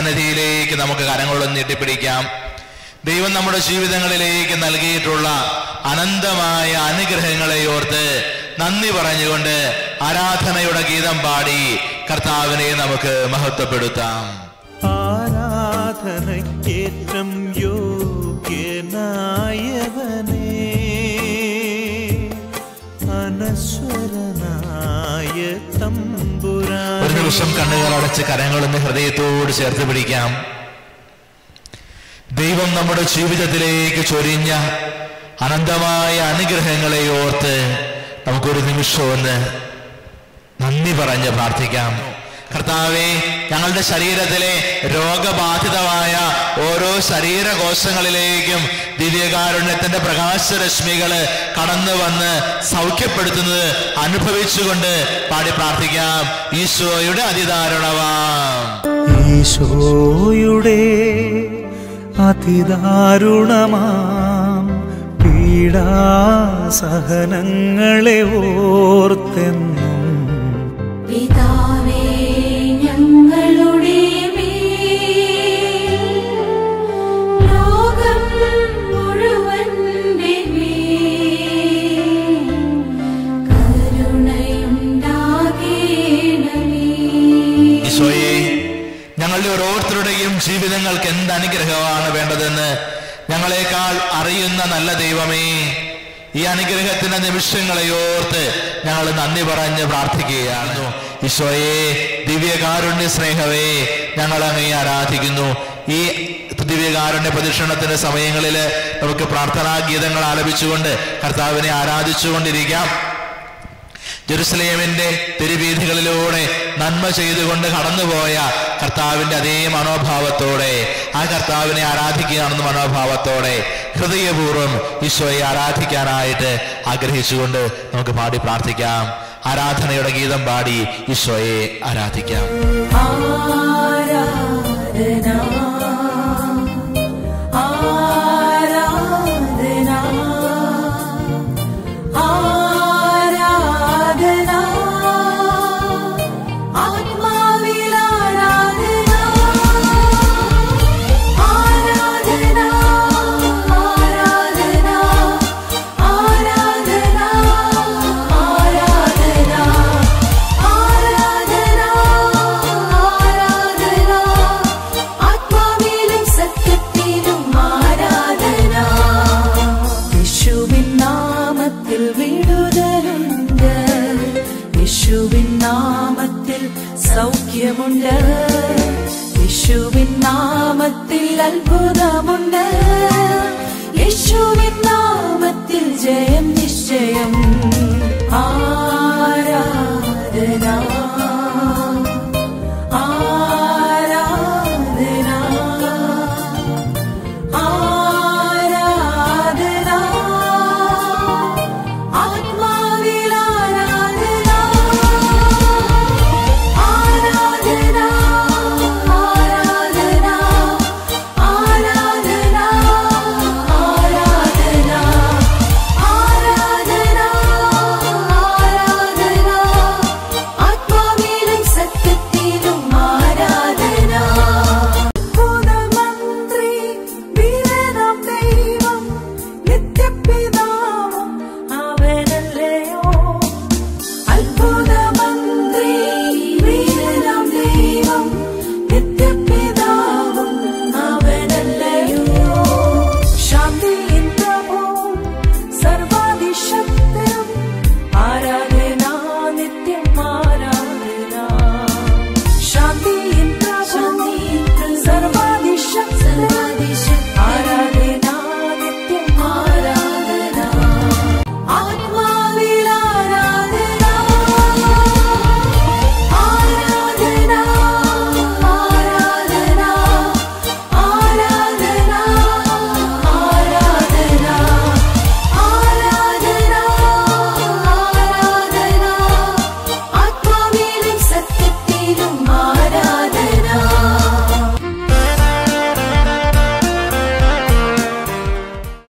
ദൈവസന്നിധിയിലേക്ക് നമുക്ക് കരങ്ങളൊന്ന് നീട്ടിപ്പിടിക്കാം ദൈവം നമ്മുടെ ജീവിതങ്ങളിലേക്ക് നൽകിയിട്ടുള്ള അനന്തമായ അനുഗ്രഹങ്ങളെ ഓർത്ത് നന്ദി പറഞ്ഞുകൊണ്ട് ആരാധനയുടെ ഗീതം പാടി കർത്താവിനെ നമുക്ക് മഹത്വപ്പെടുത്താം ആരാധനയ്ക്കേറ്റം യോഗ്യനായവനേ അനശ്വരനായ തമ്പുരാൻ ഒരു നിമിഷം കണ്ണുകൾ അടച്ച് കരങ്ങളൊന്ന് ഹൃദയത്തോട് ചേർത്ത് പിടിക്കാം ദൈവം നമ്മുടെ ജീവിതത്തിലേക്ക് ചൊരിഞ്ഞ അനന്തമായ അനുഗ്രഹങ്ങളെ ഓർത്ത് നമുക്കൊരു നിമിഷം ഒന്ന് നന്ദി പറഞ്ഞ് പ്രാർത്ഥിക്കാം കർത്താവെ ഞങ്ങളുടെ ശരീരത്തിലെ രോഗബാധിതമായ ഓരോ ശരീരകോശങ്ങളിലേക്കും ദിവ്യകാരുണ്യത്തിന്റെ പ്രകാശരശ്മികള് കടന്നു വന്ന് സൗഖ്യപ്പെടുത്തുന്നത് അനുഭവിച്ചുകൊണ്ട് പാടി പ്രാർത്ഥിക്കാം ഈശോയുടെ അതിദാരുണവാം ഈശോയുടെ അതിദാരുണമാം പീഡാസഹനങ്ങളെ ഓർത്തെന്നും പിതാവേ ഞങ്ങളുടെ മേൽ ലോകം മുഴുവന്റെ മേൽ കരുണയുണ്ടാകേണമേ ഈശോയെ ഞങ്ങളുടെ ഓരോരുത്തരുടെയും ജീവിതങ്ങൾക്ക് എന്ത് അനുഗ്രഹമാണ് വേണ്ടതെന്ന് ഞങ്ങളെക്കാൾ അറിയുന്ന നല്ല ദൈവമേ ഈ അനുഗ്രഹത്തിന്റെ നിമിഷങ്ങളെ ഓർത്ത് ഞങ്ങൾ നന്ദി പറഞ്ഞ് പ്രാർത്ഥിക്കുകയാണ് ഈശോയെ ദിവ്യകാരുണ്യ സ്നേഹവേ ഞങ്ങൾ അങ്ങേ ആരാധിക്കുന്നു ഈ ദിവ്യകാരുണ്യ പ്രദക്ഷിണത്തിന്റെ സമയങ്ങളിൽ നമുക്ക് പ്രാർത്ഥനാ ഗീതങ്ങൾ ആലപിച്ചുകൊണ്ട് കർത്താവിനെ ആരാധിച്ചുകൊണ്ടിരിക്കാം ജെറുസലേമിന്റെ തെരുവീഥികളിലൂടെ നന്മ ചെയ്തുകൊണ്ട് കടന്നുപോയ കർത്താവിന്റെ അതേ മനോഭാവത്തോടെ ആ കർത്താവിനെ ആരാധിക്കുകയാണെന്ന മനോഭാവത്തോടെ ഹൃദയപൂർവ്വം ഈശോയെ ആരാധിക്കാനായിട്ട് ആഗ്രഹിച്ചുകൊണ്ട് നമുക്ക് പാടി പ്രാർത്ഥിക്കാം ആരാധനയുടെ ഗീതം പാടി ഈശോയെ ആരാധിക്കാം ആരാധന ആരാധന ആരാധന ആത്മാവിൽ ആരാധന ആരാധന ആരാധന ആരാധന ആരാധന ആരാധന ആരാധന ആത്മാവിലും സത്യത്തിലും ആരാധന യേശുവിൻ നാമത്തിൽ വിടുതലുണ്ട് യേശുവിൻ നാമത്തിൽ സൗഖ്യമുണ്ട് യേശുവിൻ നാമത്തിൽ അത്ഭുതമുണ്ട്